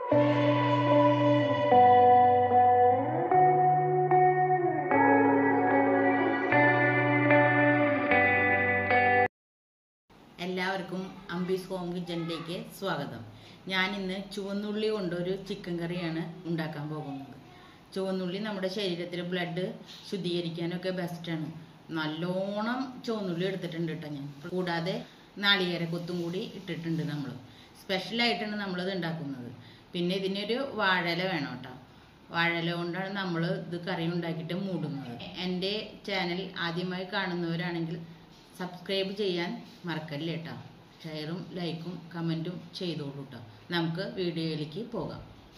എല്ലാവർക്കും അംബീസ് ഹോം കിച്ചണിലേക്ക് സ്വാഗതം ഞാൻ ഇന്ന് ചുവന്നുള്ളി കൊണ്ടൊരു ചിക്കൻ കറിയാണ് ഉണ്ടാക്കാൻ പോകുന്നത് ചുവന്നുള്ളി നമ്മുടെ ശരീരത്തിലെ ബ്ലഡ് ശുദ്ധീകരിക്കാനൊക്കെ ബെസ്റ്റാണ് നല്ലോണം ചുവന്നുള്ളി എടുത്തിട്ടുണ്ട് കേട്ടോ ഞാൻ കൂടാതെ നാളികേര കൊത്തും കൂടി ഇട്ടിട്ടുണ്ട് നമ്മൾ സ്പെഷ്യലായിട്ടാണ് നമ്മളിത് ഉണ്ടാക്കുന്നത് പിന്നെ ഇതിനൊരു വാഴല വേണം കേട്ടോ വാഴല കൊണ്ടാണ് നമ്മൾ ഇത് കറി ഉണ്ടാക്കിയിട്ട് മൂടുന്നത് എൻ്റെ ചാനൽ ആദ്യമായി കാണുന്നവരാണെങ്കിൽ സബ്സ്ക്രൈബ് ചെയ്യാൻ മറക്കല്ലേ കേട്ടോ ഷെയറും ലൈക്കും കമൻറ്റും ചെയ്തോളൂ കേട്ടോ നമുക്ക് വീഡിയോയിലേക്ക് പോകാം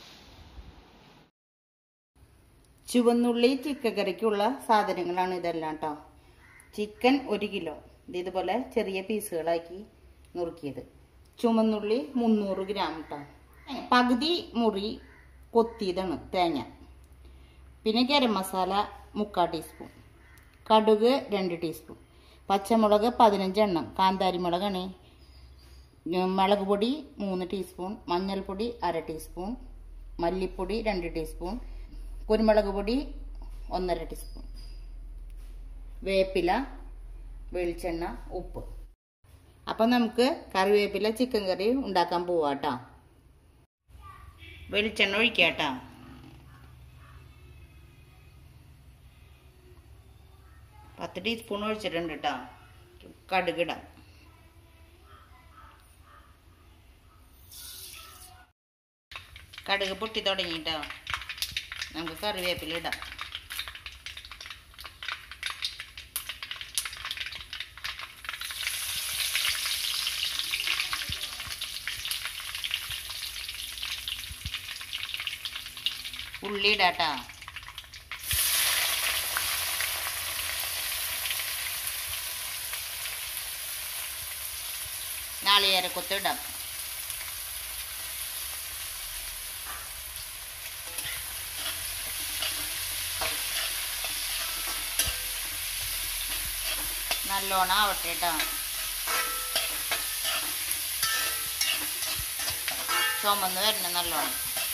ചുവന്നുള്ളി ചിക്കൻ കറിക്കുള്ള സാധനങ്ങളാണ് ഇതെല്ലാം കേട്ടോ ചിക്കൻ ഒരു കിലോ ഇത് ഇതുപോലെ ചെറിയ പീസുകളാക്കി നുറുക്കിയത് ചുമന്നുള്ളി മുന്നൂറ് ഗ്രാം കേട്ടോ പകുതി മുറി കൊത്തിയതാണ് തേങ്ങ പിന്നെ ഗരം മസാല മുക്കാൽ ടീസ്പൂൺ കടുക് രണ്ട് ടീസ്പൂൺ പച്ചമുളക് പതിനഞ്ചെണ്ണം കാന്താരി മുളകാണ് മുളക് പൊടി മൂന്ന് ടീസ്പൂൺ മഞ്ഞൾപ്പൊടി അര ടീസ്പൂൺ മല്ലിപ്പൊടി രണ്ട് ടീസ്പൂൺ കുരുമുളക് പൊടി ഒന്നര ടീസ്പൂൺ വേപ്പില വെളിച്ചെണ്ണ ഉപ്പ് അപ്പം നമുക്ക് കറിവേപ്പില ചിക്കൻ കറി ഉണ്ടാക്കാൻ പോവാട്ടോ വെളിച്ചെണ്ണ ഒഴിക്കാട്ടോ പത്ത് ടീസ്പൂൺ ഒഴിച്ചിട്ടുണ്ട് കേട്ടോ കടുകിടാം കടുക് പൊട്ടി തുടങ്ങിട്ടോ നമുക്ക് കറിവേപ്പില ഇടാം ഉള്ളി ഇടാട്ടോ നാളികേര കൊത്തിടാം നല്ലോണം ആവട്ടെ കേട്ടോ ചുമന്ന് വരണം നല്ലോണം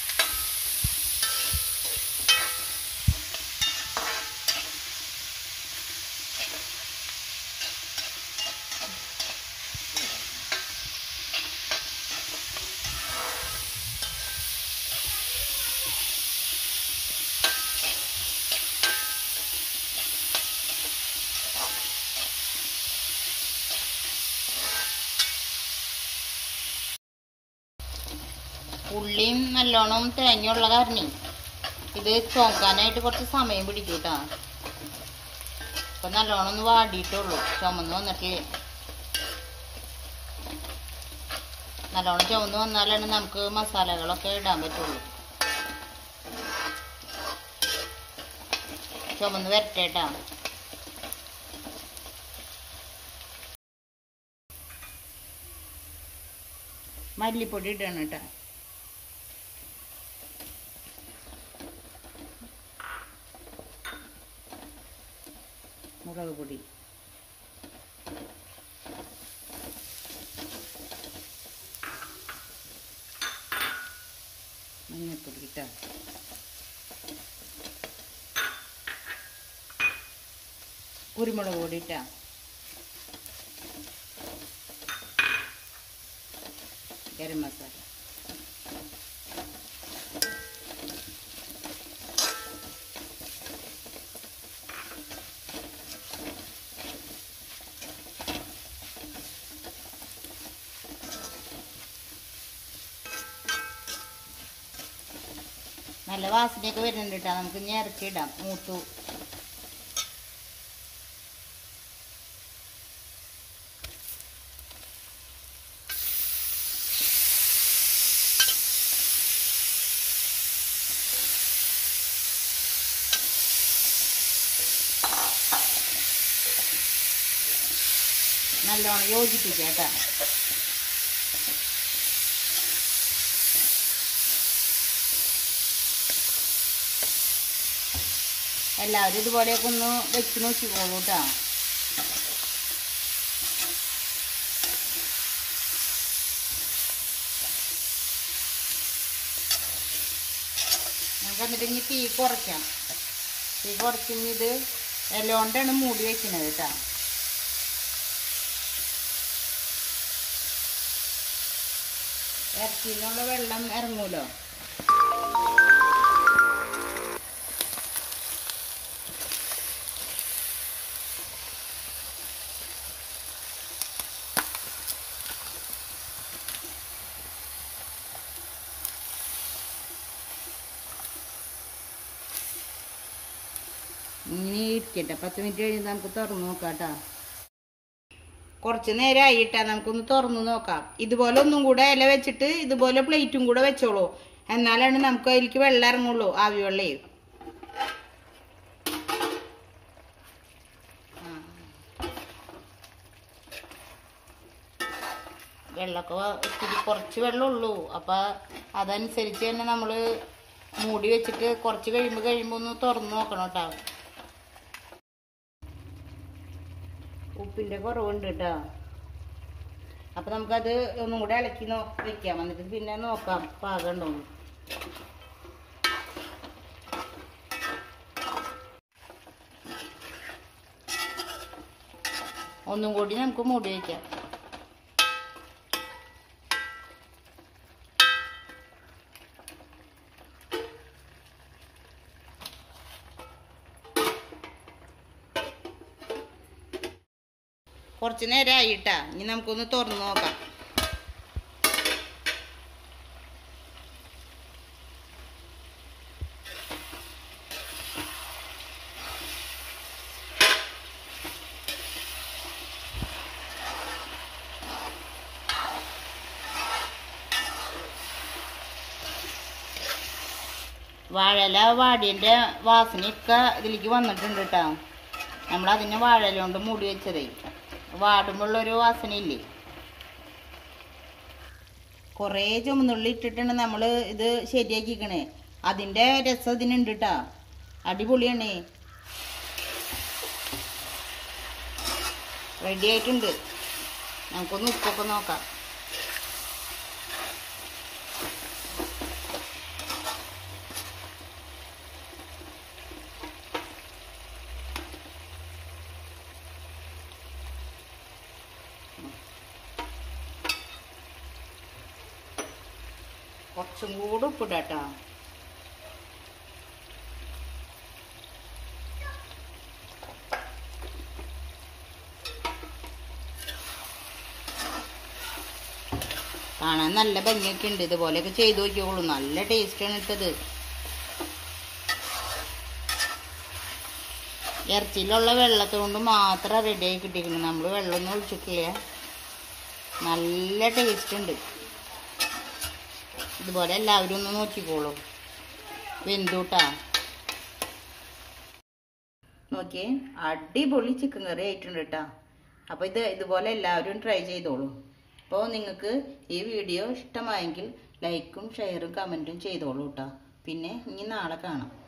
ഉള്ളിയും നല്ലോണം തേങ്ങയുള്ള കാരണേ ഇത് ചോക്കാനായിട്ട് കുറച്ച് സമയം പിടിക്കും കേട്ടോ ഇപ്പൊ നല്ലോണം ഒന്ന് വാടിയിട്ടുള്ളൂ ചുമന്ന് വന്നിട്ടില്ല നല്ലോണം ചുമന്ന് വന്നാലാണ് നമുക്ക് മസാലകളൊക്കെ ഇടാൻ പറ്റുള്ളൂ ചുമന്ന് വരട്ടേട്ടാ മല്ലിപ്പൊടി ഇടണം കേട്ടോ മുളക് പൊടി മഞ്ഞൾപ്പൊടി ഇട്ടാ കുരുമുളക് പൊടി ഇട്ടാ ഗരം മസാല നല്ല വാസനയൊക്കെ വരുന്നുണ്ട് കേട്ടോ നമുക്ക് ഇനി ഇറച്ചിയിടാം മൂത്തു നല്ലോണം യോജിപ്പിക്കാം കേട്ടോ എല്ലാവരും ഇതുപോലെയൊക്കെ ഒന്ന് വെച്ച് നോക്കിക്കോളൂ കേട്ടോ നമുക്ക് എന്നിട്ട് ഇനി തീ കുറയ്ക്കാം തീ കുറച്ച് ഇനി ഇത് ഇലകൊണ്ടാണ് മൂടി വെക്കുന്നത് കേട്ടോ ഇറച്ചിന്നുള്ള വെള്ളം ഇറങ്ങൂലോ ഇങ്ങനെ ഇരിക്കട്ടെ പത്ത് മിനിറ്റ് കഴിഞ്ഞ് നമുക്ക് തുറന്ന് നോക്കാം കേട്ടോ കുറച്ച് നേരം ആയിട്ടാ നമുക്കൊന്ന് തുറന്ന് നോക്കാം ഇതുപോലെ ഒന്നും കൂടെ ഇല വെച്ചിട്ട് ഇതുപോലെ പ്ലേറ്റും കൂടെ വെച്ചോളൂ എന്നാലാണ് നമുക്ക് അതിലേക്ക് വെള്ളം ഇറങ്ങുള്ളൂ ആവി വെള്ളേ ആ. വെള്ളമൊക്കെ ഇത്തിരി കുറച്ച് വെള്ളമുള്ളൂ അപ്പം അതനുസരിച്ച് തന്നെ നമ്മൾ മൂടി വെച്ചിട്ട് കുറച്ച് കഴിയുമ്പോൾ കഴിയുമ്പോൾ ഒന്ന് തുറന്ന് നോക്കണം കേട്ടോ ഉപ്പിൻ്റെ കുറവുണ്ട് കേട്ടോ അപ്പം നമുക്കത് ഒന്നും കൂടെ ഇളക്കി നോ വെക്കാം എന്നിട്ട് പിന്നെ നോക്കാം പാകമുണ്ടോ ഒന്നും കൂടി നമുക്ക് മൂടി വയ്ക്കാം കുറച്ച് നേരം ആയിട്ടാ ഇനി നമുക്കൊന്ന് തുറന്ന് നോക്കാം വാഴല വാടിയൻ്റെ വാസനയൊക്കെ ഇതിലേക്ക് വന്നിട്ടുണ്ട് കേട്ടോ നമ്മൾ അതിനെ വാഴല കൊണ്ട് മൂടി വെച്ചതേ വാടുമ്പോഴുള്ളൊരു വാസനയില്ലേ കുറേ ചുമന്നുള്ളി ഇട്ടിട്ടാണ് നമ്മൾ ഇത് ശരിയാക്കിക്കണേ അതിൻ്റെ രസം ഇതിനുണ്ട് കേട്ടോ അടിപൊളിയാണ് റെഡി ആയിട്ടുണ്ട് നമുക്കൊന്ന് ഉപ്പൊക്കെ നോക്കാം കുറച്ചും കൂടെ ഉപ്പിടാട്ടോ കാണാൻ നല്ല ഭംഗിയൊക്കെ ഉണ്ട് ഇതുപോലെയൊക്കെ ചെയ്തു നോക്കിയോളൂ നല്ല ടേസ്റ്റാണ് ഇട്ടത് ഇറച്ചിയിലുള്ള വെള്ളത്തെ കൊണ്ട് മാത്രം റെഡി ആയി കിട്ടിയിരിക്കുന്നത് നമ്മൾ വെള്ളമൊന്നും ഒഴിച്ചിട്ടില്ല നല്ല ടേസ്റ്റ് ഉണ്ട് ഇതുപോലെ എല്ലാവരും ഒന്ന് നോക്കിക്കോളൂ വെന്തൂട്ടാ നോക്കിയേ അടിപൊളി ചിക്കൻ കറി ആയിട്ടുണ്ട് കേട്ടോ അപ്പോൾ ഇത് ഇതുപോലെ എല്ലാവരും ട്രൈ ചെയ്തോളൂ അപ്പോൾ നിങ്ങൾക്ക് ഈ വീഡിയോ ഇഷ്ടമായെങ്കിൽ ലൈക്കും ഷെയറും കമൻറ്റും ചെയ്തോളൂ കേട്ടോ പിന്നെ ഇനി നാളെ കാണാം